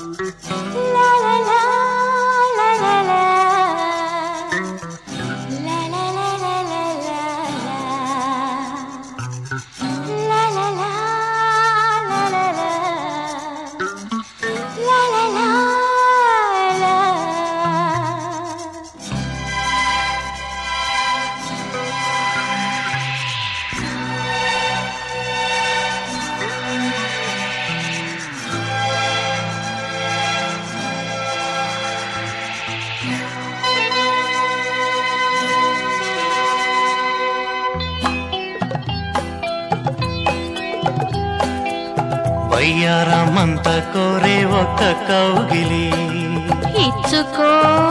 వయ్యారమంత కోరే ఒక్క కౌగిలి ఇచ్చుకో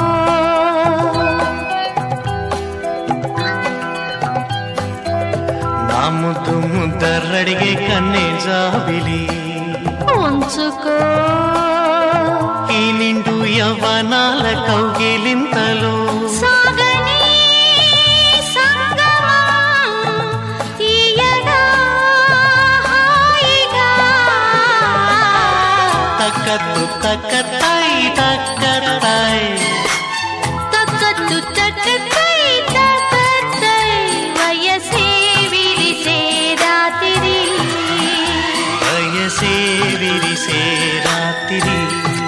నా ముద్దు ముద్దరడిగే కన్నే జాబిలి ఉంచుకో ఈ నిండు యవ్వనాల కౌగిలింతలో సాగని సంగమం తీయగా హాయిగా తక్కత్తు తక్కతాయి తక్కతాయి తక్కత్తు తక్కతై తక్కతై వయసే విరిసే రాత్రి వయసే విరిసే రాత్రి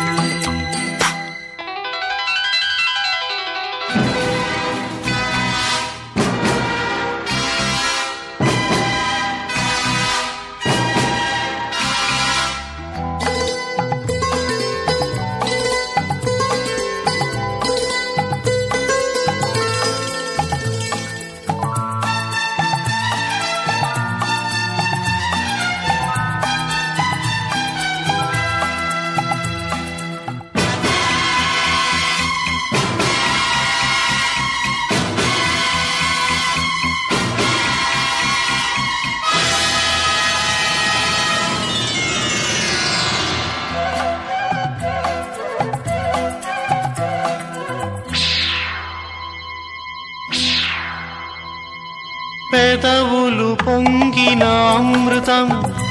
పెదవులు పొంగిన అమృతం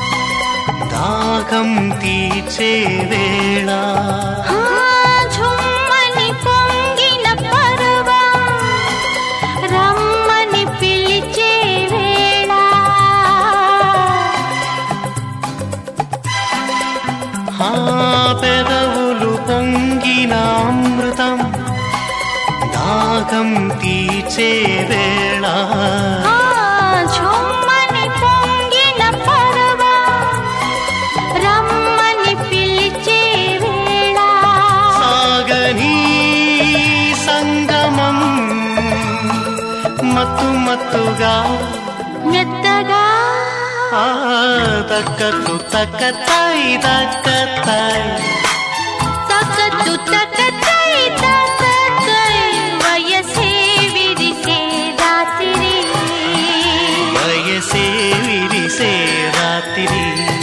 దాహం తీర్చే వేళ ఆ ఝుమ్మని పొంగిన పర్వం రమ్మని పిలిచే వేళ ఆ పెదవులు పొంగిన అమృతం దాహం తీర్చే వేళ ఆ ఝుమ్మని పొంగిన పర్వం రమ్మని పిలిచే వేళ సాగని సంగమం మత్తు మత్తుగా మెత్తగా ఆ తక్కత్తు తక్కతాయి తక్కతాయి తక్కత్తు తక్కతై తక్కతై వయసే విరిసే రాత్రి వయసే విరిసే రాత్రి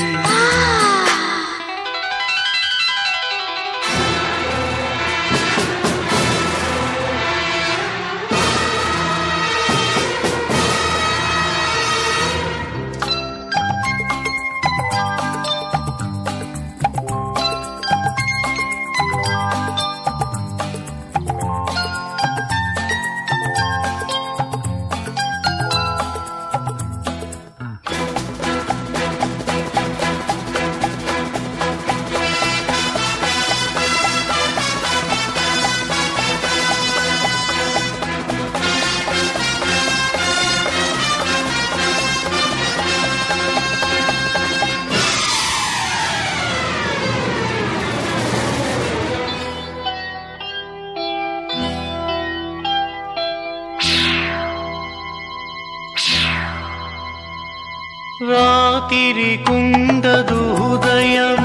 రాతిరి కుండదు ఉదయం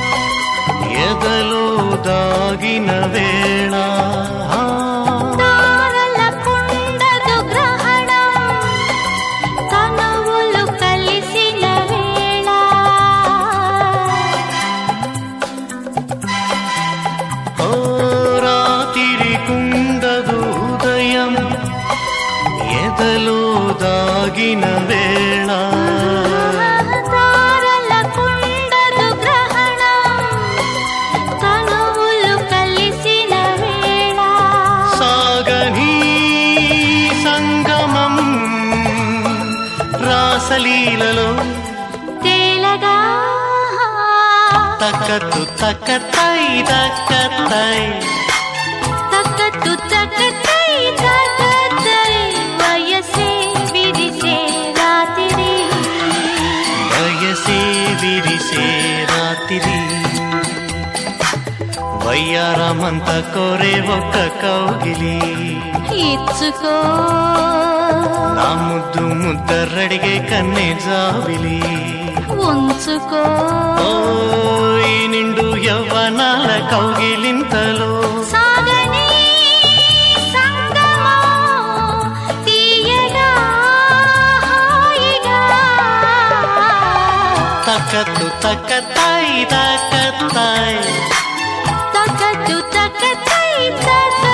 ఎదలో దాగిన వేళ తారల కుండదు గ్రహణం కనువులు కలిసిన వేళ ఓ రాతిరి కుండదు ఉదయం ఎదలో దాగిన వేళ తారల కుండదు గ్రహణం కనువులు తేలగా తక్కత్తు తక్కతై తక్కతై తక్కత్తు తక్కతై తక్కతై వయసే విరిసే రాత్రి వయసే విరిసే రాత్రి వయ్యారమంత కోరే ఒక్క కౌగిలి ఇచ్చుకో నా ముద్దు ముద్దరడిగే కన్నే జాబిలి ఉంచుకో ఓ ఈ నిండు యవ్వనాల కౌగిలింతలో సాగని సంగమో తీయగా హాయిగా తక్కత్తు తక్కతాయి తక్కతాయి తక్కత్తు తక్కతై తక్క